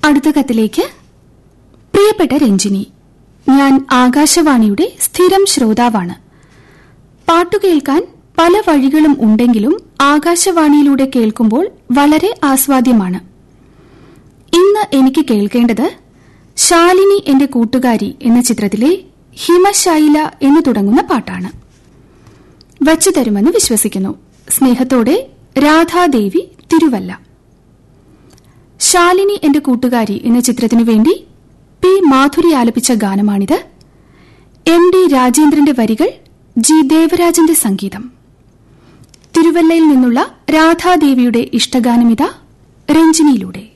അടുത്ത കത്തിലേക്ക് പ്രിയപ്പെട്ട രഞ്ജിനി ഞാൻ ആകാശവാണിയുടെ സ്ഥിരം ശ്രോതാവാണ് പാട്ടു കേൾക്കാൻ പല വഴികളും ഉണ്ടെങ്കിലും ആകാശവാണിയിലൂടെ കേൾക്കുമ്പോൾ വളരെ ആസ്വാദ്യമാണ് ഇന്ന് എനിക്ക് കേൾക്കേണ്ടത് ശാലിനി എന്റെ കൂട്ടുകാരി എന്ന ചിത്രത്തിലെ ഹിമശൈല എന്ന് തുടങ്ങുന്ന പാട്ടാണ് വച്ചു തരുമെന്ന് വിശ്വസിക്കുന്നു സ്നേഹത്തോടെ രാധാദേവി തിരുവല്ല ശാലിനി എന്റെ കൂട്ടുകാരി എന്ന ചിത്രത്തിനു വേണ്ടി പി മാധുരി ആലപിച്ച ഗാനമാണിത് എം ഡി രാജേന്ദ്രന്റെ വരികൾ ജി ദേവരാജന്റെ സംഗീതം തിരുവല്ലയിൽ നിന്നുള്ള രാധാദേവിയുടെ ഇഷ്ടഗാനമിത രഞ്ജിനിയിലൂടെ